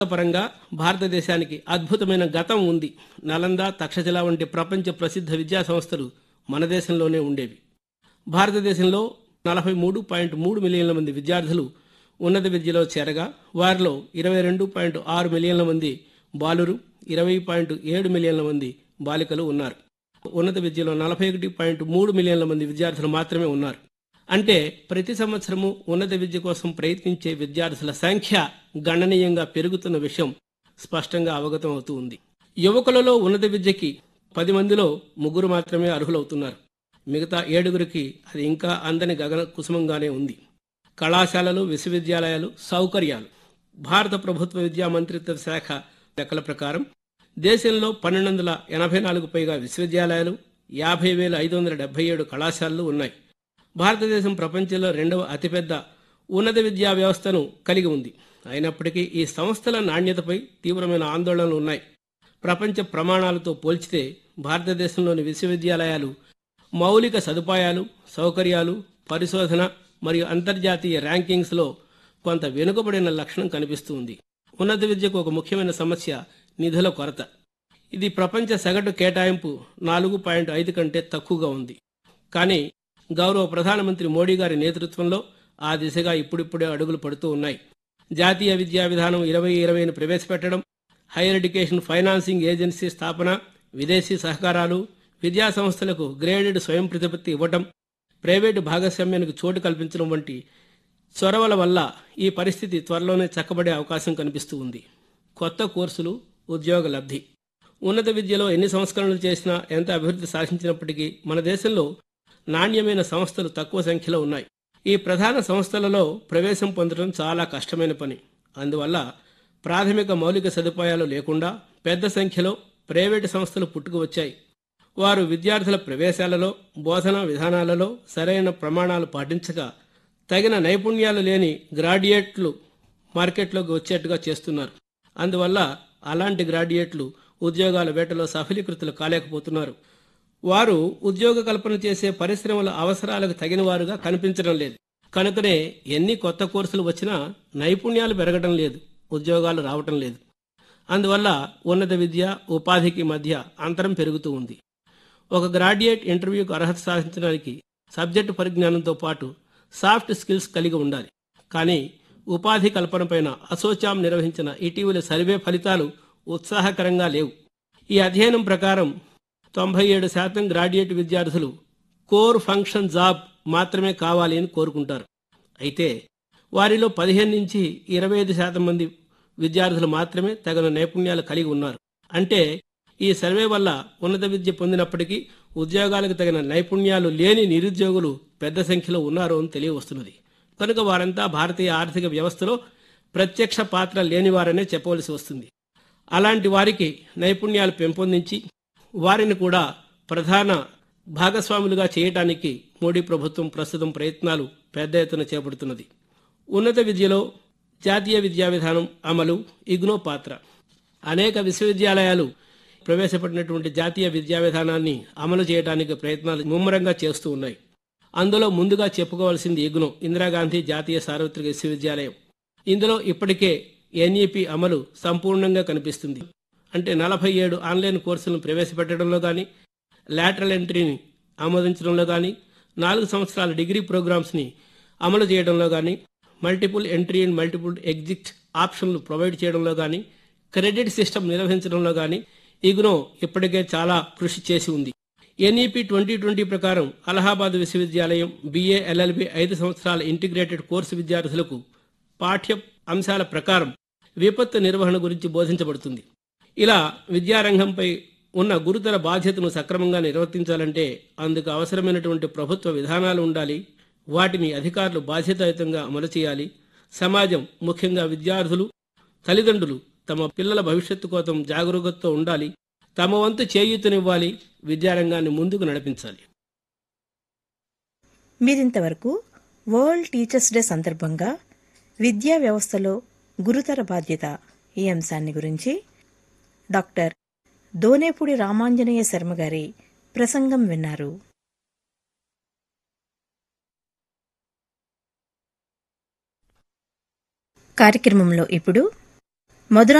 పరంగా భారతదేశానికి అద్భుతమైన గతం ఉంది నలంద తక్షశిల వంటి ప్రపంచ ప్రసిద్ధ విద్యా సంస్థలు మన దేశంలోనే ఉండేవి భారతదేశంలో నలభై మూడు పాయింట్ మూడు మిలియన్ల మంది విద్యార్థులు ఉన్నత విద్యలో చేరగా వారిలో ఇరవై రెండు పాయింట్ ఆరు మిలియన్ల మంది బాలురు ఇరవై పాయింట్ ఏడు మిలియన్ల మంది బాలికలు ఉన్నారు ఉన్నత విద్యలో నలభై ఒకటి పాయింట్ మూడు మిలియన్ల మంది విద్యార్థులు మాత్రమే ఉన్నారు అంటే ప్రతి సంవత్సరము ఉన్నత విద్య కోసం ప్రయత్నించే విద్యార్థుల సంఖ్య గణనీయంగా పెరుగుతున్న విషయం స్పష్టంగా అవగతం అవుతూ ఉంది యువకులలో ఉన్నత విద్యకి పది మందిలో ముగ్గురు మాత్రమే అర్హులవుతున్నారు మిగతా ఏడుగురికి అది ఇంకా అందని గగన కుసుమంగానే ఉంది కళాశాలలు విశ్వవిద్యాలయాలు సౌకర్యాలు భారత ప్రభుత్వ విద్యా మంత్రిత్వ శాఖ లెక్కల ప్రకారం దేశంలో పన్నెండు వందల ఎనభై నాలుగు పైగా విశ్వవిద్యాలయాలు యాభై వేల ఐదు వందల డెబ్బై ఏడు కళాశాలలు ఉన్నాయి భారతదేశం ప్రపంచంలో రెండవ అతిపెద్ద ఉన్నత విద్యా వ్యవస్థను కలిగి ఉంది అయినప్పటికీ ఈ సంస్థల నాణ్యతపై తీవ్రమైన ఆందోళనలు ఉన్నాయి ప్రపంచ ప్రమాణాలతో పోల్చితే భారతదేశంలోని విశ్వవిద్యాలయాలు మౌలిక సదుపాయాలు సౌకర్యాలు పరిశోధన మరియు అంతర్జాతీయ ర్యాంకింగ్స్లో కొంత వెనుకబడిన లక్షణం కనిపిస్తుంది ఉన్నత విద్యకు ఒక ముఖ్యమైన సమస్య నిధుల కొరత ఇది ప్రపంచ సగటు కేటాయింపు నాలుగు పాయింట్ ఐదు కంటే తక్కువగా ఉంది కానీ గౌరవ ప్రధానమంత్రి మోడీ గారి నేతృత్వంలో ఆ దిశగా ఇప్పుడిప్పుడే అడుగులు పడుతూ ఉన్నాయి జాతీయ విద్యా విధానం ఇరవై ఇరవైను ప్రవేశపెట్టడం హైయర్ ఎడ్యుకేషన్ ఫైనాన్సింగ్ ఏజెన్సీ స్థాపన విదేశీ సహకారాలు విద్యా సంస్థలకు గ్రేడెడ్ స్వయం ప్రతిపత్తి ఇవ్వటం ప్రైవేటు భాగస్వామ్యానికి చోటు కల్పించడం వంటి చొరవల వల్ల ఈ పరిస్థితి త్వరలోనే చక్కబడే అవకాశం కనిపిస్తూ ఉంది కొత్త కోర్సులు ఉద్యోగ లబ్ధి ఉన్నత విద్యలో ఎన్ని సంస్కరణలు చేసినా ఎంత అభివృద్ధి సాధించినప్పటికీ మన దేశంలో నాణ్యమైన సంస్థలు తక్కువ సంఖ్యలో ఉన్నాయి ఈ ప్రధాన సంస్థలలో ప్రవేశం పొందడం చాలా కష్టమైన పని అందువల్ల ప్రాథమిక మౌలిక సదుపాయాలు లేకుండా పెద్ద సంఖ్యలో ప్రైవేటు సంస్థలు పుట్టుకు వచ్చాయి వారు విద్యార్థుల ప్రవేశాలలో బోధనా విధానాలలో సరైన ప్రమాణాలు పాటించక తగిన నైపుణ్యాలు లేని గ్రాడ్యుయేట్లు మార్కెట్లోకి వచ్చేట్టుగా చేస్తున్నారు అందువల్ల అలాంటి గ్రాడ్యుయేట్లు ఉద్యోగాల వేటలో సఫలీకృతులు కాలేకపోతున్నారు వారు ఉద్యోగ కల్పన చేసే పరిశ్రమల అవసరాలకు తగిన వారుగా కనిపించడం లేదు కనుకనే ఎన్ని కొత్త కోర్సులు వచ్చినా నైపుణ్యాలు పెరగడం లేదు ఉద్యోగాలు రావటం లేదు అందువల్ల ఉన్నత విద్య ఉపాధికి మధ్య అంతరం పెరుగుతూ ఉంది ఒక గ్రాడ్యుయేట్ ఇంటర్వ్యూకు అర్హత సాధించడానికి సబ్జెక్టు పరిజ్ఞానంతో పాటు సాఫ్ట్ స్కిల్స్ కలిగి ఉండాలి కానీ ఉపాధి కల్పనపైన అసోచాం నిర్వహించిన ఇటీవలి సర్వే ఫలితాలు ఉత్సాహకరంగా లేవు ఈ అధ్యయనం ప్రకారం తొంభై ఏడు శాతం గ్రాడ్యుయేట్ విద్యార్థులు కోర్ ఫంక్షన్ జాబ్ మాత్రమే కావాలి అని కోరుకుంటారు అయితే వారిలో పదిహేను నుంచి ఇరవై ఐదు శాతం మంది విద్యార్థులు మాత్రమే తగిన నైపుణ్యాలు కలిగి ఉన్నారు అంటే ఈ సర్వే వల్ల ఉన్నత విద్య పొందినప్పటికీ ఉద్యోగాలకు తగిన నైపుణ్యాలు లేని నిరుద్యోగులు పెద్ద సంఖ్యలో ఉన్నారు అని తెలియవస్తున్నది కనుక వారంతా భారతీయ ఆర్థిక వ్యవస్థలో ప్రత్యక్ష పాత్ర లేనివారనే చెప్పవలసి వస్తుంది అలాంటి వారికి నైపుణ్యాలు పెంపొందించి వారిని కూడా ప్రధాన భాగస్వాములుగా చేయటానికి మోడీ ప్రభుత్వం ప్రస్తుతం ప్రయత్నాలు పెద్ద ఎత్తున చేపడుతున్నది ఉన్నత విద్యలో జాతీయ విద్యా విధానం అమలు ఇగ్నో పాత్ర అనేక విశ్వవిద్యాలయాలు ప్రవేశపెట్టినటువంటి జాతీయ విద్యా విధానాన్ని అమలు చేయడానికి ప్రయత్నాలు ముమ్మరంగా చేస్తూ ఉన్నాయి అందులో ముందుగా చెప్పుకోవాల్సింది ఇగ్నో ఇందిరాగాంధీ జాతీయ సార్వత్రిక విశ్వవిద్యాలయం ఇందులో ఇప్పటికే ఎన్ఈపి అమలు సంపూర్ణంగా కనిపిస్తుంది అంటే నలభై ఏడు ఆన్లైన్ కోర్సులను ప్రవేశపెట్టడంలో కానీ లాటరల్ ఎంట్రీని ఆమోదించడంలో కానీ నాలుగు సంవత్సరాల డిగ్రీ ప్రోగ్రామ్స్ని అమలు చేయడంలో కానీ multiple entry and multiple exit ఆప్షన్లు ప్రొవైడ్ చేయడంలో కానీ క్రెడిట్ సిస్టమ్ నిర్వహించడంలో కానీ ఇగ్నో ఇప్పటికే చాలా కృషి చేసి ఉంది ఎన్ఈపి ట్వంటీ ట్వంటీ ప్రకారం అలహాబాద్ విశ్వవిద్యాలయం బిఏ ఎల్ఎల్బి ఐదు సంవత్సరాల ఇంటిగ్రేటెడ్ కోర్సు విద్యార్థులకు పాఠ్య అంశాల ప్రకారం విపత్తు నిర్వహణ గురించి బోధించబడుతుంది ఇలా విద్యారంగంపై ఉన్న గురుతర బాధ్యతను సక్రమంగా నిర్వర్తించాలంటే అందుకు అవసరమైనటువంటి ప్రభుత్వ విధానాలు ఉండాలి వాటిని అధికారులు బాధ్యతాయుతంగా అమలు చేయాలి సమాజం ముఖ్యంగా విద్యార్థులు తల్లిదండ్రులు తమ పిల్లల భవిష్యత్తు కోసం జాగరూకతతో ఉండాలి తమ వంతు చేయూతనివ్వాలి విద్యారంగాన్ని ముందుకు నడిపించాలి మీరింతవరకు వరల్డ్ టీచర్స్ డే సందర్భంగా విద్యా వ్యవస్థలో గురుతర బాధ్యత ఈ అంశాన్ని గురించి డాక్టర్ దోనేపూడి రామాంజనేయ శర్మ గారి ప్రసంగం విన్నారు కార్యక్రమంలో ఇప్పుడు మధుర